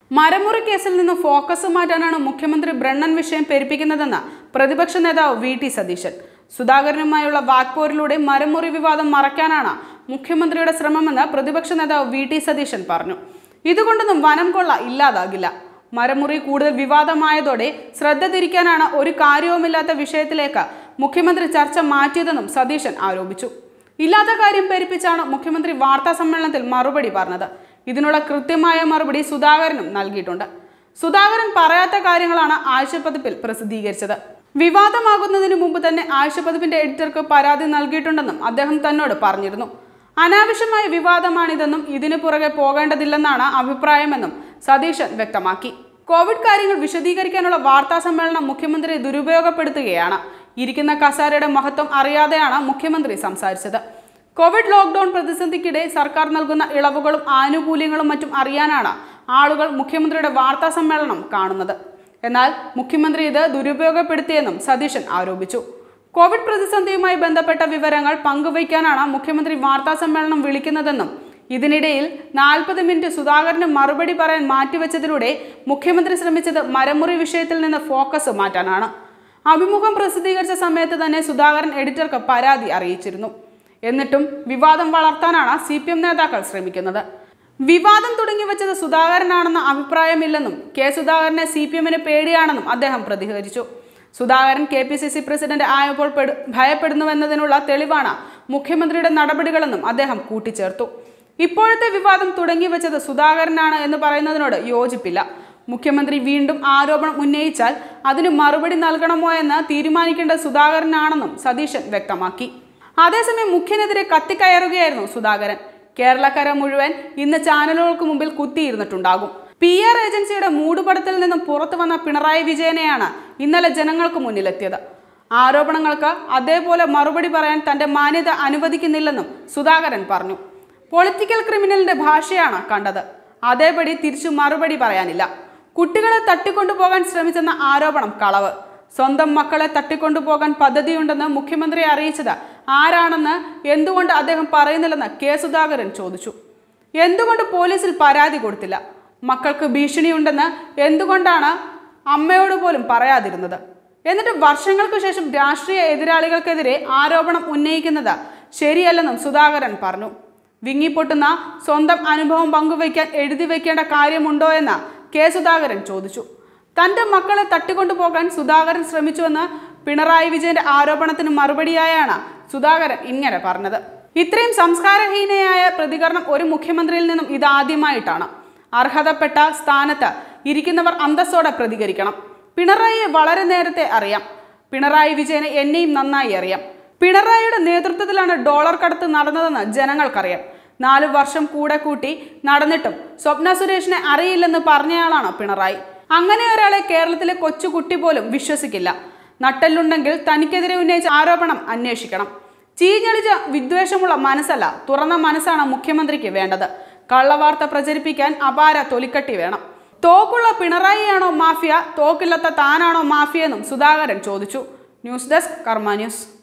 മരമുറി കേസിൽ നിന്ന് ഫോക്കസ് മാറ്റാനാണ് മുഖ്യമന്ത്രി ബ്രണ്ണൻ വിഷയം പെരുപ്പിക്കുന്നതെന്ന് പ്രതിപക്ഷ നേതാവ് വി ടി സതീശൻ സുധാകരനുമായുള്ള വാക്പോരിലൂടെ മരമുറി വിവാദം മറയ്ക്കാനാണ് മുഖ്യമന്ത്രിയുടെ ശ്രമമെന്ന് പ്രതിപക്ഷ നേതാവ് വി ടി സതീശൻ പറഞ്ഞു ഇതുകൊണ്ടൊന്നും വനം കൊള്ള ഇല്ലാതാകില്ല മരമുറി കൂടുതൽ വിവാദമായതോടെ ശ്രദ്ധ തിരിക്കാനാണ് ഒരു കാര്യവുമില്ലാത്ത വിഷയത്തിലേക്ക് മുഖ്യമന്ത്രി ചർച്ച മാറ്റിയതെന്നും സതീശൻ ആരോപിച്ചു ഇല്ലാത്ത കാര്യം പെരുപ്പിച്ചാണ് മുഖ്യമന്ത്രി വാർത്താ സമ്മേളനത്തിൽ മറുപടി പറഞ്ഞത് ഇതിനുള്ള കൃത്യമായ മറുപടി സുധാകരനും നൽകിയിട്ടുണ്ട് സുധാകരൻ പറയാത്ത കാര്യങ്ങളാണ് ആഴ്ചപ്പതിപ്പിൽ പ്രസിദ്ധീകരിച്ചത് വിവാദമാകുന്നതിന് മുമ്പ് തന്നെ ആഴ്ചപ്പതിപ്പിന്റെ എഡിറ്റർക്ക് പരാതി നൽകിയിട്ടുണ്ടെന്നും അദ്ദേഹം തന്നോട് പറഞ്ഞിരുന്നു അനാവശ്യമായ വിവാദമാണിതെന്നും ഇതിനു പുറകെ പോകേണ്ടതില്ലെന്നാണ് അഭിപ്രായമെന്നും സതീശൻ വ്യക്തമാക്കി കോവിഡ് കാര്യങ്ങൾ വിശദീകരിക്കാനുള്ള വാർത്താ സമ്മേളനം മുഖ്യമന്ത്രി ദുരുപയോഗപ്പെടുത്തുകയാണ് ഇരിക്കുന്ന കസാരയുടെ മഹത്വം അറിയാതെയാണ് മുഖ്യമന്ത്രി സംസാരിച്ചത് കോവിഡ് ലോക്ക്ഡൌൺ പ്രതിസന്ധിക്കിടെ സർക്കാർ നൽകുന്ന ഇളവുകളും ആനുകൂല്യങ്ങളും മറ്റും അറിയാനാണ് ആളുകൾ മുഖ്യമന്ത്രിയുടെ വാർത്താ സമ്മേളനം കാണുന്നത് എന്നാൽ മുഖ്യമന്ത്രി ഇത് ദുരുപയോഗപ്പെടുത്തിയെന്നും സതീശൻ ആരോപിച്ചു കോവിഡ് പ്രതിസന്ധിയുമായി ബന്ധപ്പെട്ട വിവരങ്ങൾ പങ്കുവയ്ക്കാനാണ് മുഖ്യമന്ത്രി വാർത്താ സമ്മേളനം വിളിക്കുന്നതെന്നും ഇതിനിടയിൽ നാൽപ്പത് മിനിറ്റ് സുധാകരന് മറുപടി പറയാൻ മാറ്റിവെച്ചതിലൂടെ മുഖ്യമന്ത്രി ശ്രമിച്ചത് മരമുറി വിഷയത്തിൽ നിന്ന് ഫോക്കസ് മാറ്റാനാണ് അഭിമുഖം പ്രസിദ്ധീകരിച്ച സമയത്ത് തന്നെ സുധാകരൻ എഡിറ്റർക്ക് പരാതി അറിയിച്ചിരുന്നു എന്നിട്ടും വിവാദം വളർത്താനാണ് സി പി എം നേതാക്കൾ ശ്രമിക്കുന്നത് വിവാദം തുടങ്ങിവെച്ചത് സുധാകരനാണെന്ന അഭിപ്രായമില്ലെന്നും കെ സുധാകരനെ സി പി എമ്മിന് പേടിയാണെന്നും അദ്ദേഹം പ്രതികരിച്ചു Sudhakaran K P C C president ആയപ്പോൾ പെടു- ഭയപ്പെടുന്നുവെന്നതിനുള്ള തെളിവാണ് മുഖ്യമന്ത്രിയുടെ നടപടികളെന്നും അദ്ദേഹം കൂട്ടിച്ചേർത്തു ഇപ്പോഴത്തെ വിവാദം തുടങ്ങിവെച്ചത് സുധാകരനാണ് എന്ന് പറയുന്നതിനോട് യോജിപ്പില്ല മുഖ്യമന്ത്രി വീണ്ടും ആരോപണം ഉന്നയിച്ചാൽ അതിന് മറുപടി നൽകണമോ എന്ന് തീരുമാനിക്കേണ്ടത് സുധാകരനാണെന്നും സതീശൻ വ്യക്തമാക്കി അതേസമയം മുഖ്യനെതിരെ കത്തിക്കയറുകയായിരുന്നു സുധാകരൻ കേരളക്കര മുഴുവൻ ഇന്ന് ചാനലുകൾക്ക് മുമ്പിൽ കുത്തിയിരുന്നിട്ടുണ്ടാകും പി ആർ ഏജൻസിയുടെ മൂടുപടത്തിൽ നിന്നും പുറത്തു വന്ന പിണറായി വിജയനെയാണ് ഇന്നലെ ജനങ്ങൾക്ക് മുന്നിലെത്തിയത് ആരോപണങ്ങൾക്ക് അതേപോലെ മറുപടി പറയാൻ തന്റെ മാന്യത അനുവദിക്കുന്നില്ലെന്നും സുധാകരൻ പറഞ്ഞു പൊളിറ്റിക്കൽ ക്രിമിനലിന്റെ ഭാഷയാണ് കണ്ടത് അതേപടി തിരിച്ചു മറുപടി പറയാനില്ല കുട്ടികളെ തട്ടിക്കൊണ്ടുപോകാൻ ശ്രമിച്ചെന്ന ആരോപണം കളവ് സ്വന്തം മക്കളെ തട്ടിക്കൊണ്ടുപോകാൻ പദ്ധതിയുണ്ടെന്ന് മുഖ്യമന്ത്രി അറിയിച്ചത് ആരാണെന്ന് എന്തുകൊണ്ട് അദ്ദേഹം പറയുന്നില്ലെന്ന് കെ സുധാകരൻ ചോദിച്ചു എന്തുകൊണ്ട് പോലീസിൽ പരാതി കൊടുത്തില്ല മക്കൾക്ക് ഭീഷണിയുണ്ടെന്ന് എന്തുകൊണ്ടാണ് അമ്മയോട് പോലും പറയാതിരുന്നത് എന്നിട്ട് വർഷങ്ങൾക്ക് ശേഷം രാഷ്ട്രീയ എതിരാളികൾക്കെതിരെ ആരോപണം ഉന്നയിക്കുന്നത് ശരിയല്ലെന്നും സുധാകരൻ പറഞ്ഞു വിങ്ങിപ്പൊട്ടുന്ന സ്വന്തം അനുഭവം പങ്കുവയ്ക്കാൻ എഴുതി വെക്കേണ്ട കാര്യമുണ്ടോ എന്ന് കെ സുധാകരൻ ചോദിച്ചു തന്റെ മക്കളെ തട്ടിക്കൊണ്ടുപോകാൻ സുധാകരൻ ശ്രമിച്ചുവെന്ന് പിണറായി വിജയന്റെ ആരോപണത്തിന് മറുപടിയായാണ് സുധാകരൻ ഇങ്ങനെ പറഞ്ഞത് ഇത്രയും സംസ്കാരഹീനയായ പ്രതികരണം ഒരു മുഖ്യമന്ത്രിയിൽ നിന്നും ഇതാദ്യമായിട്ടാണ് അർഹതപ്പെട്ട സ്ഥാനത്ത് ഇരിക്കുന്നവർ അന്തസ്സോടെ പ്രതികരിക്കണം പിണറായിയെ വളരെ നേരത്തെ അറിയാം പിണറായി വിജയനെ എന്നെയും നന്നായി അറിയാം പിണറായിയുടെ നേതൃത്വത്തിലാണ് ഡോളർ കടത്ത് നടന്നതെന്ന് ജനങ്ങൾക്കറിയാം നാലു വർഷം കൂടെ കൂട്ടി നടന്നിട്ടും സ്വപ്ന സുരേഷിനെ അറിയില്ലെന്ന് പറഞ്ഞയാളാണ് പിണറായി അങ്ങനെ ഒരാളെ കേരളത്തിലെ കൊച്ചുകുട്ടി പോലും വിശ്വസിക്കില്ല നട്ടെല്ലുണ്ടെങ്കിൽ തനിക്കെതിരെ ഉന്നയിച്ച ആരോപണം അന്വേഷിക്കണം ചീഞ്ഞളിച്ച വിദ്വേഷമുള്ള മനസ്സല്ല തുറന്ന മനസ്സാണ് മുഖ്യമന്ത്രിക്ക് വേണ്ടത് കള്ളവാർത്ത പ്രചരിപ്പിക്കാൻ അപാര തൊലിക്കട്ടി വേണം തോക്കുള്ള പിണറായിയാണോ മാഫിയ തോക്കില്ലാത്ത താനാണോ മാഫിയ എന്നും സുധാകരൻ ചോദിച്ചു ന്യൂസ് ഡെസ്ക് കർമ്മ ന്യൂസ്